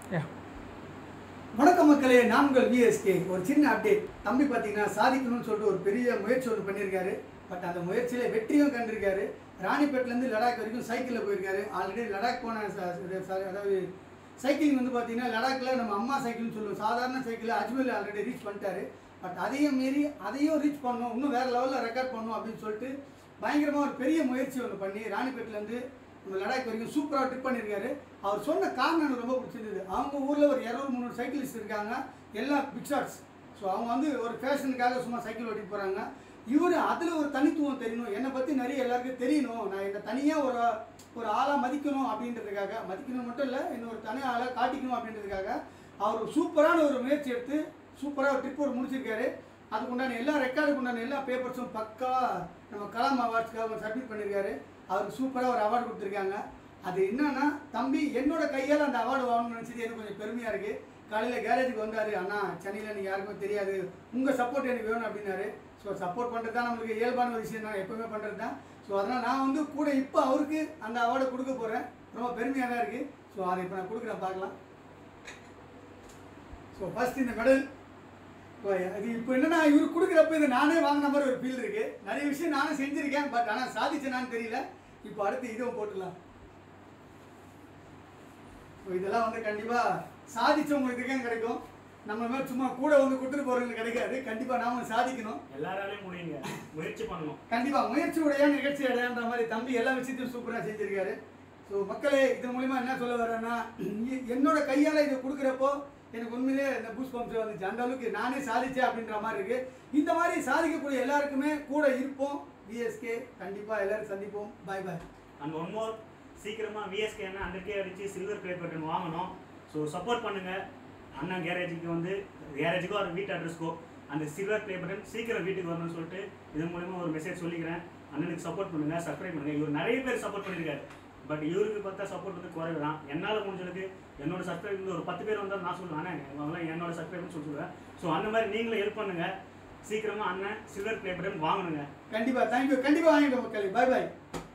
வணக்கம் மக்களே நான் உங்கள் விஎஸ்கே ஒரு சின்ன அப்டேட் தம்பி பார்த்தீங்கன்னா சாதிக்கணும்னு சொல்லிட்டு ஒரு பெரிய முயற்சி ஒன்று பண்ணியிருக்காரு பட் அந்த முயற்சியில் வெற்றியும் கண்டிருக்காரு ராணிப்பேட்டிலேருந்து லடாக் வரைக்கும் சைக்கிளில் போயிருக்காரு ஆல்ரெடி லடாக் போன ச- ச- ச- அதாவது சைக்கிளிங் வந்து பார்த்தீங்கன்னா லடாக்கில் நம்ம அம்மா சைக்கிள்னு சொல்லுவோம் சாதாரண சைக்கிள் அஜ்மீர் ஆல்ரெடி ரீச் பண்ணிட்டாரு பட் அதையும் மீறி அதையும் ரீச் பண்ணணும் இன்னும் வேறு லெவலில் ரெக்கார்ட் பண்ணணும் அப்படின்னு சொல்லிட்டு பயங்கரமாக ஒரு பெரிய முயற்சி ஒன்று பண்ணி ராணிப்பேட்டிலேருந்து நம்ம லடாக் வரைக்கும் சூப்பராக ட்ரிப் பண்ணியிருக்காரு அவர் சொன்ன காரணம் எனக்கு ரொம்ப பிடிச்சிருந்தது அவங்க ஊரில் ஒரு இரநூறு முந்நூறு சைக்கிளிஸ்ட் இருக்காங்க எல்லாம் பிக் ஷாட்ஸ் ஸோ அவங்க வந்து ஒரு ஃபேஷனுக்காக சும்மா சைக்கிள் ஓட்டிட்டு போகிறாங்க இவர் அதில் ஒரு தனித்துவம் தெரியணும் என்னை பற்றி நிறைய எல்லாருக்கும் தெரியணும் நான் என்னை தனியாக ஒரு ஒரு ஆளாக மதிக்கணும் அப்படின்றதுக்காக மதிக்கணும் மட்டும் இல்லை என்ன ஒரு தனி ஆளாக காட்டிக்கணும் அப்படின்றதுக்காக அவர் சூப்பரான ஒரு முயற்சி எடுத்து சூப்பராக ஒரு ட்ரிப் ஒரு முடிச்சிருக்காரு அதுக்கு உண்டான எல்லா ரெக்கார்டுக்கு உண்டான எல்லா பேப்பர்ஸும் பக்கா நம்ம கலாம் அவார்ட்ஸ்க்காக சப்மிட் பண்ணியிருக்காரு அவருக்கு சூப்பராக ஒரு அவார்டு கொடுத்துருக்காங்க அது என்னன்னா தம்பி என்னோட கையால் அந்த அவார்டு வாங்கணும்னு நினச்சது எனக்கு கொஞ்சம் பெருமையாக இருக்குது காலையில் கேரேஜுக்கு வந்தார் அண்ணா சென்னையில் நீங்கள் யாருக்கும் தெரியாது உங்கள் சப்போர்ட் எனக்கு வேணும் அப்படின்னாரு ஸோ சப்போர்ட் பண்ணுறது தான் நம்மளுக்கு இயல்பான ஒரு விஷயம் தான் எப்போவுமே பண்ணுறது தான் ஸோ அதனால் நான் வந்து கூட இப்போ அவருக்கு அந்த அவார்டை கொடுக்க போகிறேன் ரொம்ப பெருமையாக தான் இருக்குது ஸோ அதை இப்போ நான் கொடுக்குறேன் பார்க்கலாம் ஸோ ஃபர்ஸ்ட் இந்த மெடல் இப்போ இது இப்போ என்னன்னா இவர் கொடுக்குறப்ப இது நானே வாங்கின மாதிரி ஒரு ஃபீல் இருக்கு நிறைய விஷயம் நானும் செஞ்சிருக்கேன் பட் ஆனால் சாதிச்சேனான்னு தெரியல இப்போ அடுத்து இதுவும் போட்டுடலாம் ஸோ இதெல்லாம் வந்து கண்டிப்பாக சாதிச்சவங்களுக்கு தான் கிடைக்கும் நம்ம மாதிரி சும்மா கூட வந்து கொடுத்துட்டு போகிறவங்களுக்கு கிடைக்காது கண்டிப்பாக நாம சாதிக்கணும் எல்லாராலையும் முடியுங்க முயற்சி பண்ணணும் கண்டிப்பாக முயற்சி உடைய நிகழ்ச்சி அடையான்ற மாதிரி தம்பி எல்லா விஷயத்தையும் சூப்பராக செஞ்சிருக்காரு ஸோ மக்களே இது மூலிமா என்ன சொல்ல வரேன்னா எ- என்னோட கையால் இதை கொடுக்குறப்போ எனக்கு உண்மையிலே இந்த பூஸ் பம்ப்ஸ் வந்துச்சு அந்த அளவுக்கு நானே சாதிச்சேன் அப்படின்ற மாதிரி இருக்கு இந்த மாதிரி சாதிக்கக்கூடிய எல்லாருக்குமே கூட இருப்போம் விஎஸ்கே கண்டிப்பாக எல்லாரும் சந்திப்போம் பாய் பாய் அண்ட் ஒன் மோர் சீக்கிரமா விஎஸ்கே அண்ணன் ஹண்ட்ரட் கே அடிச்சு சில்வர் பிளே பட்டன் வாங்கணும் ஸோ சப்போர்ட் பண்ணுங்க அண்ணன் கேரேஜுக்கு வந்து கேரேஜுக்கோ ஒரு வீட்டு அட்ரஸ்க்கோ அந்த சில்வர் பிளே பட்டன் சீக்கிரம் வீட்டுக்கு வரணும்னு சொல்லிட்டு இது மூலமா ஒரு மெசேஜ் சொல்லிக்கிறேன் அண்ணனுக்கு சப்போர்ட் பண்ணுங்க சப்ஸ்கிரைப் பண்ணுங்க இவர் நிறைய பேர் சப்போர்ட் பண்ணியிருக்காரு பட் இவருக்கு பார்த்தா சப்போர்ட் வந்து குறைவு தான் என்னால் முடிஞ்சதுக்கு என்னோட சப்ஸ்கிரைப் வந்து ஒரு பத்து பேர் வந்தால் நான் சொல்லுவேன் அண்ணன் அவங்களாம் என்னோட சப்ஸ்கிரைப்னு சொல்லி சொல்லுவேன் ஸோ அந்த மாதிரி நீங்களும் ஹெல்ப் பண்ணுங்க சீக்கிரமா அண்ணன் சில்வர் பிளே பட்டன் வாங்கணுங்க கண்டிப்பாக தேங்க்யூ கண்டிப்பாக வாங்கிட்டு மக்களே பாய் பாய்